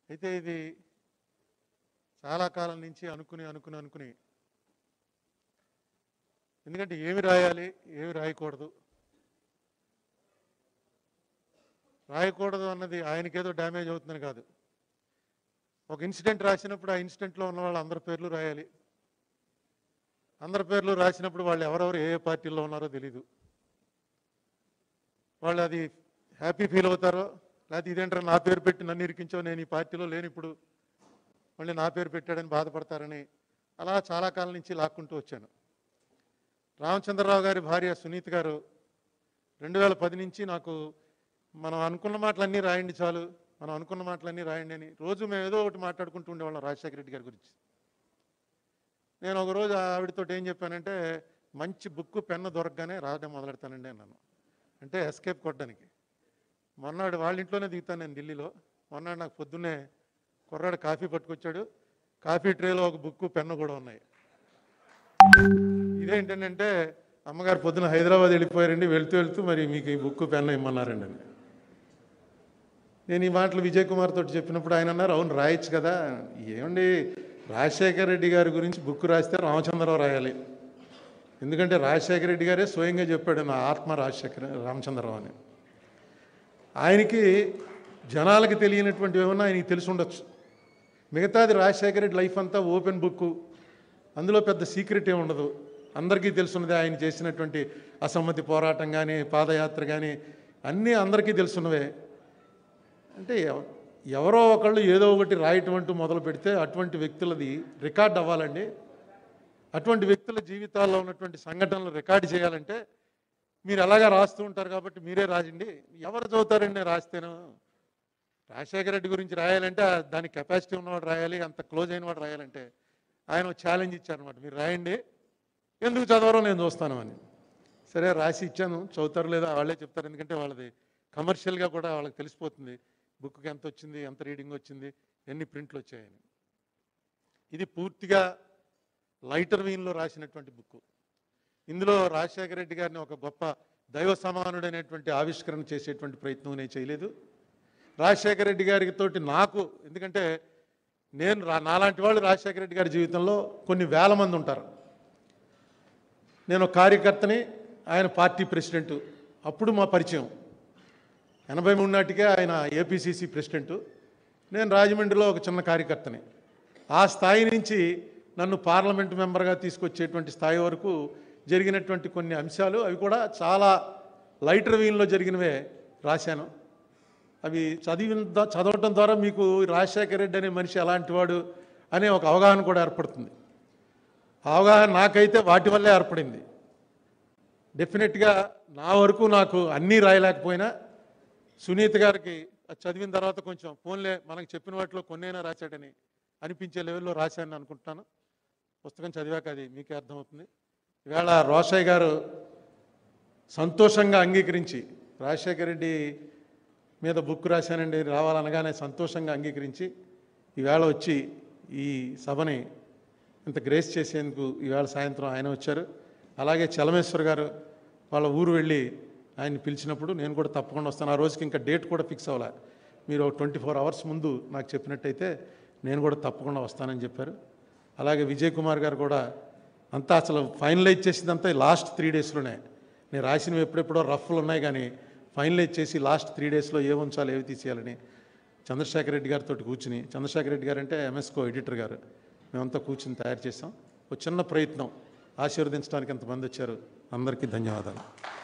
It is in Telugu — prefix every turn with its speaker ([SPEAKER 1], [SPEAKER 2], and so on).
[SPEAKER 1] అయితే ఇది చాలా కాలం నుంచి అనుకుని అనుకుని అనుకుని ఎందుకంటే ఏమి రాయాలి ఏమి రాయకూడదు రాయకూడదు అన్నది ఆయనకేదో డ్యామేజ్ అవుతుందని కాదు ఒక ఇన్సిడెంట్ రాసినప్పుడు ఆ ఇన్సిడెంట్లో ఉన్న వాళ్ళ అందరి పేర్లు రాయాలి అందరి పేర్లు రాసినప్పుడు వాళ్ళు ఎవరెవరు ఏ ఏ పార్టీలో ఉన్నారో తెలీదు వాళ్ళు అది హ్యాపీ ఫీల్ అవుతారో లేకపోతే ఇదేంటారు నా పేరు పెట్టి నన్ను ఇరికించో నేను ఈ పార్టీలో లేని ఇప్పుడు మళ్ళీ నా పేరు పెట్టాడని బాధపడతారని అలా చాలా కాలం నుంచి లాక్కుంటూ వచ్చాను రామచంద్రరావు గారి భార్య సునీత్ గారు రెండు వేల పది నుంచి నాకు మనం అనుకున్న మాటలన్నీ రాయండి చాలు మనం అనుకున్న మాటలన్నీ రాయండి అని రోజు మేము ఏదో ఒకటి మాట్లాడుకుంటూ ఉండేవాళ్ళం రాజశేఖర రెడ్డి గారి గురించి నేను ఒక రోజు ఆవిడతో ఏం చెప్పానంటే మంచి బుక్ పెన్ను దొరకగానే రాయడం మొదలెడతానండి అన్నాను అంటే ఎస్కేప్ కొట్టడానికి మొన్నాడు వాళ్ళ ఇంట్లోనే దిగుతాను నేను ఢిల్లీలో మొన్నాడు నాకు పొద్దున్నే కుర్రాడు కాఫీ పట్టుకొచ్చాడు కాఫీ ట్రేలో ఒక బుక్ పెన్ను కూడా ఉన్నాయి ఇదేంటంటే అమ్మగారు పొద్దున హైదరాబాద్ వెళ్ళిపోయారండి వెళ్తూ వెళ్తూ మరి మీకు ఈ బుక్ పెన్ను ఇమ్మన్నారండి అని నేను ఈ మాటలు విజయ్ కుమార్ తోటి చెప్పినప్పుడు ఆయన అన్నారు అవును రాయొచ్చు కదా ఏమండి రాజశేఖర రెడ్డి గారి గురించి బుక్ రాస్తే రామచంద్రరావు రాయాలి ఎందుకంటే రాజశేఖర రెడ్డి గారే స్వయంగా చెప్పాడు నా ఆత్మ రాజశేఖర రామచంద్రరావు అని ఆయనకి జనాలకి తెలియనటువంటి ఏమన్నా ఆయనకి తెలిసి ఉండొచ్చు మిగతాది రాజశేఖర రెడ్డి లైఫ్ అంతా ఓపెన్ బుక్ అందులో పెద్ద సీక్రెట్ ఏమి ఉండదు అందరికీ తెలుసున్నది ఆయన చేసినటువంటి అసమ్మతి పోరాటం కానీ పాదయాత్ర కానీ అన్నీ అందరికీ తెలుసున్నవే అంటే ఎవ- ఎవరో ఒకళ్ళు ఏదో ఒకటి రాయటం అంటూ మొదలు పెడితే అటువంటి వ్యక్తులది రికార్డ్ అవ్వాలండి అటువంటి వ్యక్తుల జీవితాల్లో ఉన్నటువంటి సంఘటనలు రికార్డు చేయాలంటే మీరు ఎలాగా రాస్తూ ఉంటారు కాబట్టి మీరే రాజండి ఎవరు చదువుతారండి రాస్తేను రాజశేఖర రెడ్డి గురించి రాయాలంటే ఆ దానికి కెపాసిటీ ఉన్నవాడు రాయాలి అంత క్లోజ్ అయిన వాడు రాయాలంటే ఆయన ఛాలెంజ్ ఇచ్చారనమాట మీరు రాయండి ఎందుకు చదవరో నేను చూస్తాను అని సరే రాసి ఇచ్చాను చదువుతారు లేదా వాళ్ళే చెప్తారు ఎందుకంటే వాళ్ళది కమర్షియల్గా కూడా వాళ్ళకి తెలిసిపోతుంది బుక్కి ఎంత వచ్చింది ఎంత రీడింగ్ వచ్చింది ఎన్ని ప్రింట్లు వచ్చాయని ఇది పూర్తిగా లైటర్ వీన్లో రాసినటువంటి బుక్ ఇందులో రాజశేఖర రెడ్డి గారిని ఒక గొప్ప దైవ సమానుడైనటువంటి ఆవిష్కరణ చేసేటువంటి ప్రయత్నం నేను చేయలేదు రాజశేఖర రెడ్డి గారికి తోటి నాకు ఎందుకంటే నేను రా నాలాంటి వాళ్ళు రాజశేఖర రెడ్డి గారి జీవితంలో కొన్ని వేల మంది ఉంటారు నేను ఒక కార్యకర్తని ఆయన పార్టీ ప్రెసిడెంట్ అప్పుడు మా పరిచయం ఎనభై మూడు నాటికే ఆయన ఏపీసీసీ ప్రెసిడెంట్ నేను రాజమండ్రిలో ఒక చిన్న కార్యకర్తని ఆ స్థాయి నుంచి నన్ను పార్లమెంట్ మెంబర్గా తీసుకొచ్చేటువంటి స్థాయి వరకు జరిగినటువంటి కొన్ని అంశాలు అవి కూడా చాలా లైటర్ వీన్లో జరిగినవే రాశాను అవి చదివిన ద- చదవటం ద్వారా మీకు రాజశేఖర రెడ్డి అనే మనిషి ఎలాంటి వాడు అనే ఒక అవగాహన కూడా ఏర్పడుతుంది ఆ అవగాహన నాకైతే వాటి వల్లే ఏర్పడింది డెఫినెట్గా నా వరకు నాకు అన్నీ రాయలేకపోయినా సునీత గారికి అది చదివిన తర్వాత కొంచెం ఫోన్లే మనకు చెప్పిన వాటిలో కొన్నైనా రాశాడని అనిపించే లెవెల్లో రాశాను అనుకుంటున్నాను పుస్తకం చదివాక అది మీకే అర్థమవుతుంది ఈవేళ రోషయ్య గారు సంతోషంగా అంగీకరించి రాజశేఖర రెడ్డి మీద బుక్ రాశానండి రావాలనగానే సంతోషంగా అంగీకరించి ఈవేళ వచ్చి ఈ సభని ఇంత గ్రేస్ చేసేందుకు ఈవేళ సాయంత్రం ఆయన వచ్చారు అలాగే చలమేశ్వర్ గారు వాళ్ళ ఊరు వెళ్ళి ఆయన్ని పిలిచినప్పుడు నేను కూడా తప్పకుండా వస్తాను ఆ రోజుకి ఇంకా డేట్ కూడా ఫిక్స్ అవ్వలే మీరు ట్వంటీ ఫోర్ అవర్స్ ముందు నాకు చెప్పినట్టయితే నేను కూడా తప్పకుండా వస్తానని చెప్పారు అలాగే విజయ్ కుమార్ గారు కూడా అంతా అసలు ఫైనలైజ్ చేసిందంతా లాస్ట్ త్రీ డేస్లోనే నేను రాసినవి ఎప్పుడెప్పుడో రఫ్లు ఉన్నాయి కానీ ఫైనలైజ్ చేసి లాస్ట్ త్రీ డేస్లో ఏ ఉంచాలి ఏవి తీసేయాలని చంద్రశేఖర్ రెడ్డి గారితో కూర్చుని చంద్రశేఖర్ రెడ్డి గారు అంటే ఎంఎస్కో ఎడిటర్ గారు మేమంతా కూర్చుని తయారు చేసాం ఒక చిన్న ప్రయత్నం ఆశీర్వదించడానికి ఎంతమంది వచ్చారు అందరికీ ధన్యవాదాలు